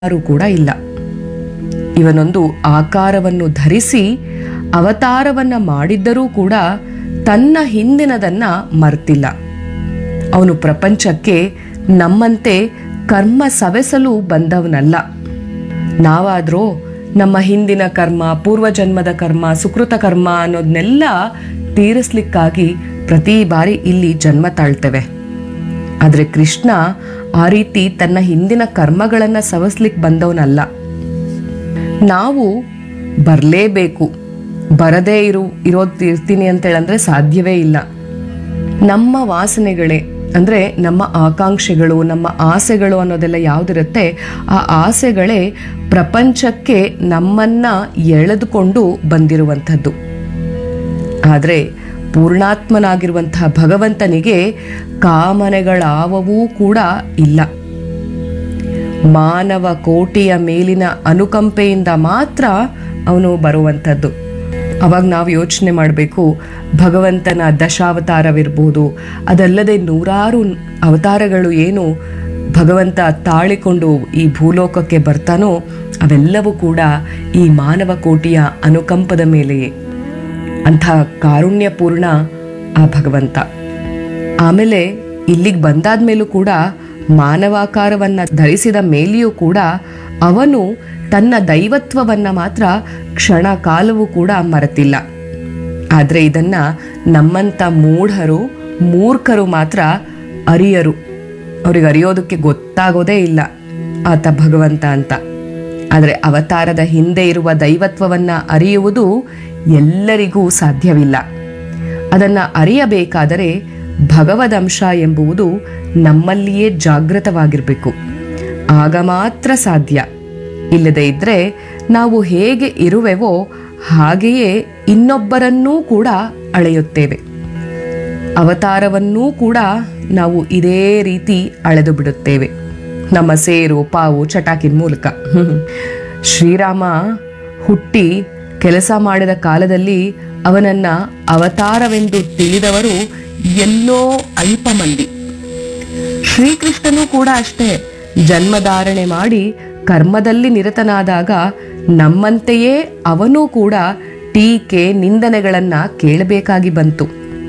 ಯಾರೂ ಕೂಡ ಇಲ್ಲ ಇವನೊಂದು ಆಕಾರವನ್ನು ಧರಿಸಿ ಅವತಾರವನ್ನ ಮಾಡಿದ್ದರೂ ಕೂಡ ತನ್ನ ಹಿಂದಿನದನ್ನ ಮರ್ತಿಲ್ಲ ಅವನು ಪ್ರಪಂಚಕ್ಕೆ ನಮ್ಮಂತೆ ಕರ್ಮ ಸವೆಸಲು ಬಂದವನಲ್ಲ ನಾವಾದ್ರೂ ನಮ್ಮ ಹಿಂದಿನ ಕರ್ಮ ಪೂರ್ವಜನ್ಮದ ಕರ್ಮ ಸುಕೃತ ಕರ್ಮ ಅನ್ನೋದನ್ನೆಲ್ಲ ತೀರಿಸ್ಲಿಕ್ಕಾಗಿ ಪ್ರತಿ ಬಾರಿ ಇಲ್ಲಿ ಜನ್ಮ ತಾಳ್ತೇವೆ ಆದರೆ ಕೃಷ್ಣ ಆ ರೀತಿ ತನ್ನ ಹಿಂದಿನ ಕರ್ಮಗಳನ್ನ ಸವಸ್ಲಿಕ್ಕೆ ಬಂದವನಲ್ಲ ನಾವು ಬರಲೇಬೇಕು ಬರದೇ ಇರು ಇರೋದು ಇರ್ತೀನಿ ಅಂತೇಳಂದ್ರೆ ಸಾಧ್ಯವೇ ಇಲ್ಲ ನಮ್ಮ ವಾಸನೆಗಳೇ ಅಂದ್ರೆ ನಮ್ಮ ಆಕಾಂಕ್ಷೆಗಳು ನಮ್ಮ ಆಸೆಗಳು ಅನ್ನೋದೆಲ್ಲ ಯಾವ್ದಿರುತ್ತೆ ಆ ಆಸೆಗಳೇ ಪ್ರಪಂಚಕ್ಕೆ ನಮ್ಮನ್ನ ಎಳೆದುಕೊಂಡು ಬಂದಿರುವಂಥದ್ದು ಆದರೆ ಪೂರ್ಣಾತ್ಮನಾಗಿರುವಂತಹ ಭಗವಂತನಿಗೆ ಕಾಮನೆಗಳಾವವೂ ಕೂಡ ಇಲ್ಲ ಮಾನವ ಕೋಟಿಯ ಮೇಲಿನ ಅನುಕಂಪೆಯಿಂದ ಮಾತ್ರ ಅವನು ಬರುವಂಥದ್ದು ಅವಾಗ ನಾವು ಯೋಚನೆ ಮಾಡಬೇಕು ಭಗವಂತನ ದಶಾವತಾರವಿರ್ಬೋದು ಅದಲ್ಲದೆ ನೂರಾರು ಅವತಾರಗಳು ಏನು ಭಗವಂತ ತಾಳಿಕೊಂಡು ಈ ಭೂಲೋಕಕ್ಕೆ ಬರ್ತಾನೋ ಅವೆಲ್ಲವೂ ಕೂಡ ಈ ಮಾನವ ಕೋಟಿಯ ಅನುಕಂಪದ ಮೇಲೆಯೇ ಅಂಥ ಕಾರುಣ್ಯಪೂರ್ಣ ಆ ಭಗವಂತ ಆಮೇಲೆ ಇಲ್ಲಿಗೆ ಬಂದಾದ್ಮೇಲೂ ಕೂಡ ಮಾನವಾಕಾರವನ್ನ ಧರಿಸಿದ ಮೇಲೆಯೂ ಕೂಡ ಅವನು ತನ್ನ ದೈವತ್ವವನ್ನ ಮಾತ್ರ ಕ್ಷಣ ಕಾಲವೂ ಕೂಡ ಮರೆತಿಲ್ಲ ಆದರೆ ಇದನ್ನ ನಮ್ಮಂಥ ಮೂಢರು ಮೂರ್ಖರು ಮಾತ್ರ ಅರಿಯರು ಅವ್ರಿಗೆ ಅರಿಯೋದಕ್ಕೆ ಗೊತ್ತಾಗೋದೇ ಇಲ್ಲ ಆತ ಭಗವಂತ ಅಂತ ಆದರೆ ಅವತಾರದ ಹಿಂದೆ ಇರುವ ದೈವತ್ವವನ್ನ ಅರಿಯುವುದು ಎಲ್ಲರಿಗೂ ಸಾಧ್ಯವಿಲ್ಲ ಅದನ್ನ ಅರಿಯಬೇಕಾದರೆ ಭಗವದಂಶ ಎಂಬುವುದು ನಮ್ಮಲ್ಲಿಯೇ ಜಾಗೃತವಾಗಿರಬೇಕು ಆಗ ಮಾತ್ರ ಸಾಧ್ಯ ಇಲ್ಲದೆ ಇದ್ರೆ ನಾವು ಹೇಗೆ ಇರುವೆವೋ ಹಾಗೆಯೇ ಇನ್ನೊಬ್ಬರನ್ನೂ ಕೂಡ ಅಳೆಯುತ್ತೇವೆ ಅವತಾರವನ್ನೂ ಕೂಡ ನಾವು ಇದೇ ರೀತಿ ಅಳೆದು ಬಿಡುತ್ತೇವೆ ನಮ್ಮ ಸೇರು ಪಾವು ಚಟಾಕಿನ ಮೂಲಕ ಶ್ರೀರಾಮ ಹುಟ್ಟಿ ಕೆಲಸ ಮಾಡಿದ ಕಾಲದಲ್ಲಿ ಅವನನ್ನ ಅವತಾರವೆಂದು ತಿಳಿದವರು ಎಲ್ಲೋ ಅಲ್ಪ ಮಂದಿ ಶ್ರೀಕೃಷ್ಣನೂ ಕೂಡ ಅಷ್ಟೇ ಜನ್ಮಧಾರಣೆ ಮಾಡಿ ಕರ್ಮದಲ್ಲಿ ನಿರತನಾದಾಗ ನಮ್ಮಂತೆಯೇ ಅವನೂ ಕೂಡ ಟೀಕೆ ನಿಂದನೆಗಳನ್ನ ಕೇಳಬೇಕಾಗಿ ಬಂತು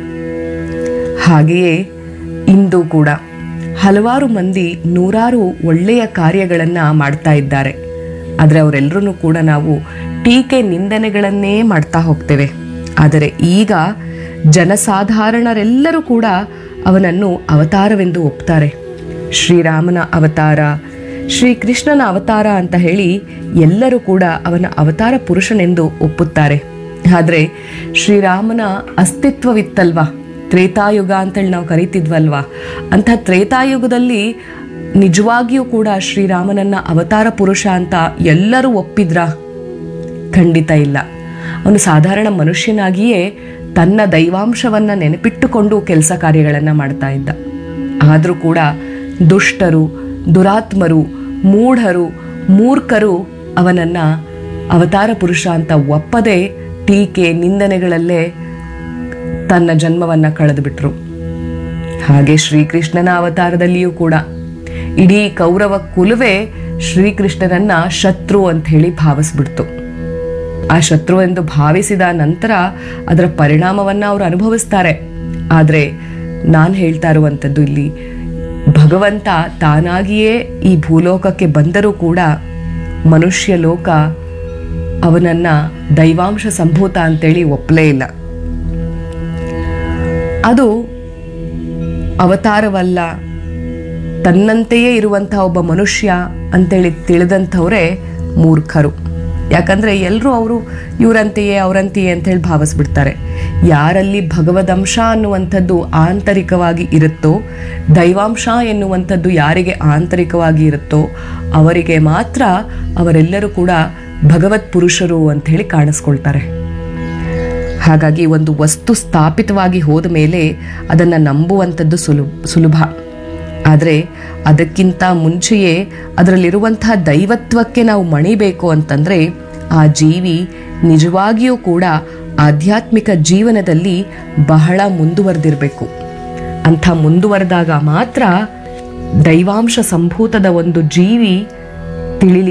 ಹಾಗೆಯೇ ಇಂದು ಕೂಡ ಹಲವಾರು ಮಂದಿ ನೂರಾರು ಒಳ್ಳೆಯ ಕಾರ್ಯಗಳನ್ನ ಮಾಡ್ತಾ ಇದ್ದಾರೆ ಆದರೆ ಅವರೆಲ್ಲರೂ ಕೂಡ ನಾವು ಟೀಕೆ ನಿಂದನೆಗಳನ್ನೇ ಮಾಡ್ತಾ ಹೋಗ್ತೇವೆ ಆದರೆ ಈಗ ಜನಸಾಧಾರಣರೆಲ್ಲರೂ ಕೂಡ ಅವನನ್ನು ಅವತಾರವೆಂದು ಒಪ್ತಾರೆ ಶ್ರೀರಾಮನ ಅವತಾರ ಶ್ರೀಕೃಷ್ಣನ ಅವತಾರ ಅಂತ ಹೇಳಿ ಎಲ್ಲರೂ ಕೂಡ ಅವನ ಅವತಾರ ಪುರುಷನೆಂದು ಒಪ್ಪುತ್ತಾರೆ ಆದರೆ ಶ್ರೀರಾಮನ ಅಸ್ತಿತ್ವವಿತ್ತಲ್ವಾ ತ್ರೇತಾಯುಗ ಅಂತೇಳಿ ನಾವು ಕರಿತಿದ್ವಲ್ವಾ ಅಂಥ ತ್ರೇತಾಯುಗದಲ್ಲಿ ನಿಜವಾಗಿಯೂ ಕೂಡ ಶ್ರೀರಾಮನನ್ನ ಅವತಾರ ಪುರುಷ ಅಂತ ಎಲ್ಲರೂ ಒಪ್ಪಿದ್ರಾ ಖಂಡಿತ ಇಲ್ಲ ಅವನು ಸಾಧಾರಣ ಮನುಷ್ಯನಾಗಿಯೇ ತನ್ನ ದೈವಾಂಶವನ್ನ ನೆನಪಿಟ್ಟುಕೊಂಡು ಕೆಲಸ ಕಾರ್ಯಗಳನ್ನು ಮಾಡ್ತಾ ಇದ್ದ ಆದರೂ ಕೂಡ ದುಷ್ಟರು ದುರಾತ್ಮರು ಮೂಢರು ಮೂರ್ಖರು ಅವನನ್ನ ಅವತಾರ ಪುರುಷ ಅಂತ ಒಪ್ಪದೆ ಟೀಕೆ ನಿಂದನೆಗಳಲ್ಲೇ ತನ್ನ ಜನ್ಮವನ್ನ ಕಳೆದು ಬಿಟ್ರು ಹಾಗೆ ಶ್ರೀಕೃಷ್ಣನ ಅವತಾರದಲ್ಲಿಯೂ ಕೂಡ ಇಡೀ ಕೌರವ ಕುಲವೇ ಶ್ರೀಕೃಷ್ಣನನ್ನ ಶತ್ರು ಅಂತ ಹೇಳಿ ಭಾವಿಸ್ಬಿಡ್ತು ಆ ಶತ್ರು ಎಂದು ಭಾವಿಸಿದ ನಂತರ ಅದರ ಪರಿಣಾಮವನ್ನ ಅವರು ಅನುಭವಿಸ್ತಾರೆ ಆದರೆ ನಾನು ಹೇಳ್ತಾ ಇರುವಂಥದ್ದು ಇಲ್ಲಿ ಭಗವಂತ ತಾನಾಗಿಯೇ ಈ ಭೂಲೋಕಕ್ಕೆ ಬಂದರೂ ಕೂಡ ಮನುಷ್ಯ ಲೋಕ ಅವನನ್ನ ದೈವಾಂಶ ಸಂಭೂತ ಅಂತೇಳಿ ಒಪ್ಪಲೇ ಇಲ್ಲ ಅದು ಅವತಾರವಲ್ಲ ತನ್ನಂತೆಯೇ ಇರುವಂತಹ ಒಬ್ಬ ಮನುಷ್ಯ ಅಂತೇಳಿ ತಿಳಿದಂಥವರೇ ಮೂರ್ಖರು ಯಾಕಂದ್ರೆ ಎಲ್ಲರೂ ಅವರು ಇವರಂತೆಯೇ ಅವರಂತೆಯೇ ಅಂತೇಳಿ ಭಾವಿಸ್ಬಿಡ್ತಾರೆ ಯಾರಲ್ಲಿ ಭಗವದಂಶ ಅನ್ನುವಂಥದ್ದು ಆಂತರಿಕವಾಗಿ ಇರುತ್ತೋ ದೈವಾಂಶ ಎನ್ನುವಂಥದ್ದು ಯಾರಿಗೆ ಆಂತರಿಕವಾಗಿ ಇರುತ್ತೋ ಅವರಿಗೆ ಮಾತ್ರ ಅವರೆಲ್ಲರೂ ಕೂಡ ಭಗವತ್ ಪುರುಷರು ಅಂತ ಹೇಳಿ ಕಾಣಿಸ್ಕೊಳ್ತಾರೆ ಹಾಗಾಗಿ ಒಂದು ವಸ್ತು ಸ್ಥಾಪಿತವಾಗಿ ಹೋದ ಮೇಲೆ ಅದನ್ನು ನಂಬುವಂಥದ್ದು ಸುಲು ಸುಲಭ ಆದರೆ ಅದಕ್ಕಿಂತ ಮುಂಚೆಯೇ ಅದರಲ್ಲಿರುವಂತಹ ದೈವತ್ವಕ್ಕೆ ನಾವು ಮಣಿಬೇಕು ಅಂತಂದರೆ ಆ ಜೀವಿ ನಿಜವಾಗಿಯೂ ಕೂಡ ಆಧ್ಯಾತ್ಮಿಕ ಜೀವನದಲ್ಲಿ ಬಹಳ ಮುಂದುವರೆದಿರಬೇಕು ಅಂಥ ಮುಂದುವರೆದಾಗ ಮಾತ್ರ ದೈವಾಂಶ ಸಂಭೂತದ ಒಂದು ಜೀವಿ ತಿಳಿಲಿ